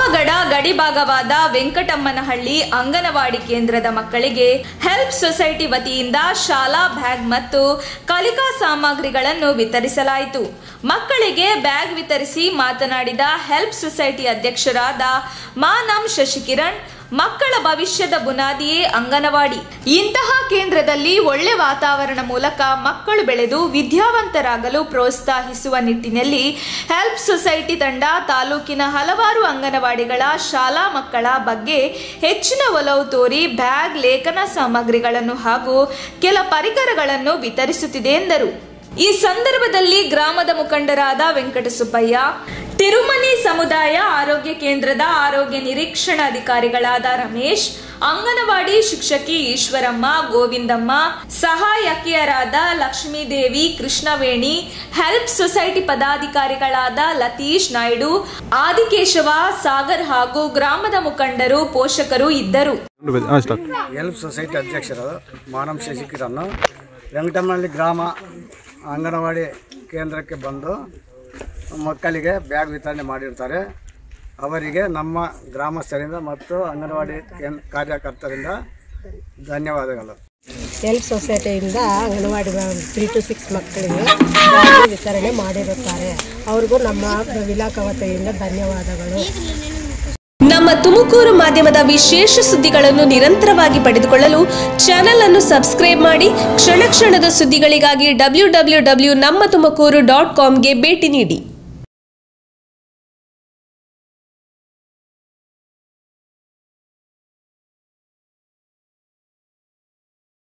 ರಾಮಗಡ ಗಡಿಭಾಗವಾದ ವೆಂಕಟಮ್ಮನಹಳ್ಳಿ ಅಂಗನವಾಡಿ ಕೇಂದ್ರದ ಮಕ್ಕಳಿಗೆ help society ವತಿಯಿಂದ ಶಾಲಾ ಬ್ಯಾಗ್ ಮತ್ತು ಕಲಿಕಾ ಸಾಮಗ್ರಿಗಳನ್ನು ವಿತರಿಸಲಾಯಿತು ಮಕ್ಕಳಿಗೆ ಬ್ಯಾಗ್ ವಿತರಿಸಿ ಮಾತನಾಡಿದ ಹೆಲ್ಪ್ ಸೊಸೈಟಿ ಅಧ್ಯಕ್ಷರಾದ ಮಾನಂ ಶಶಿಕಿರಣ್ ಮಕ್ಕಳ ಭವಿಷ್ಯದ ಬುನಾದಿಯೇ ಅಂಗನವಾಡಿ ಇಂತಹ ಕೇಂದ್ರದಲ್ಲಿ ಒಳ್ಳೆ ವಾತಾವರಣ ಮೂಲಕ ಮಕ್ಕಳು ಬೆಳೆದು ವಿದ್ಯಾವಂತರಾಗಲು ಪ್ರೋತ್ಸಾಹಿಸುವ ನಿಟ್ಟಿನಲ್ಲಿ ಹೆಲ್ಪ್ ಸೊಸೈಟಿ ತಂಡ ತಾಲೂಕಿನ ಹಲವಾರು ಅಂಗನವಾಡಿಗಳ ಶಾಲಾ ಮಕ್ಕಳ ಬಗ್ಗೆ ಹೆಚ್ಚಿನ ಒಲವು ತೋರಿ ಬ್ಯಾಗ್ ಲೇಖನ ಸಾಮಗ್ರಿಗಳನ್ನು ಹಾಗೂ ಕೆಲ ಪರಿಕರಗಳನ್ನು ವಿತರಿಸುತ್ತಿದೆ ಎಂದರು ಈ ಸಂದರ್ಭದಲ್ಲಿ ಗ್ರಾಮದ ಮುಖಂಡರಾದ ವೆಂಕಟಸುಬ್ಬಯ್ಯ ತಿರುಮನಿ ಸಮುದಾಯ ಆರೋಗ್ಯ ಕೇಂದ್ರದ ಆರೋಗ್ಯ ನಿರೀಕ್ಷಣಾಧಿಕಾರಿಗಳಾದ ರಮೇಶ್ ಅಂಗನವಾಡಿ ಶಿಕ್ಷಕಿ ಈಶ್ವರಮ್ಮ ಗೋವಿಂದಮ್ಮ ಸಹಾಯಕಿಯರಾದ ಲಕ್ಷ್ಮೀದೇವಿ ಕೃಷ್ಣವೇಣಿ ಹೆಲ್ಪ್ ಸೊಸೈಟಿ ಪದಾಧಿಕಾರಿಗಳಾದ ಲತೀಶ್ ನಾಯ್ಡು ಆದಿಕೇಶವ ಸಾಗರ್ ಹಾಗೂ ಗ್ರಾಮದ ಮುಖಂಡರು ಪೋಷಕರು ಇದ್ದರು ಹೆಲ್ಪ್ ಸೊಸೈಟಿ ಅಧ್ಯಕ್ಷರು ಮಾನಂ ಶಶಿಕಿರನ್ನು ವೆಂಕಟಮ್ಮನಹಳ್ಳಿ ಗ್ರಾಮ ಅಂಗನವಾಡಿ ಕೇಂದ್ರಕ್ಕೆ ಬಂದು ಮಕ್ಕಳಿಗೆ ಬ್ಯಾಗ್ ವಿತರಣೆ ಮಾಡಿರ್ತಾರೆ ಅವರಿಗೆ ನಮ್ಮ ಗ್ರಾಮಸ್ಥರಿಂದ ಮತ್ತು ಅಂಗನವಾಡಿ ಕೇಂದ್ರ ಕಾರ್ಯಕರ್ತರಿಂದ ಧನ್ಯವಾದಗಳು ಹೆಲ್ಪ್ ಸೊಸೈಟಿಯಿಂದ ಅಂಗನವಾಡಿ ತ್ರೀ ಟು ಸಿಕ್ಸ್ ಮಕ್ಕಳಿಗೆ ಬ್ಯಾಗ್ ವಿತರಣೆ ಮಾಡಿರುತ್ತಾರೆ ಅವ್ರಿಗೂ ನಮ್ಮ ಇಲಾಖಾ ವತಿಯಿಂದ ಧನ್ಯವಾದಗಳು ನಮ್ಮ ತುಮಕೂರು ಮಾಧ್ಯಮದ ವಿಶೇಷ ಸುದ್ದಿಗಳನ್ನು ನಿರಂತರವಾಗಿ ಪಡೆದುಕೊಳ್ಳಲು ಚಾನೆಲ್ ಅನ್ನು ಸಬ್ಸ್ಕ್ರೈಬ್ ಮಾಡಿ ಕ್ಷಣ ಕ್ಷಣದ ಸುದ್ದಿಗಳಿಗಾಗಿ ಡಬ್ಲ್ಯೂ ಡಬ್ಲ್ಯೂ ಡಬ್ಲ್ಯೂ ನಮ್ಮ ತುಮಕೂರು ಡಾಟ್ ಕಾಮ್ಗೆ ಭೇಟಿ ನೀಡಿ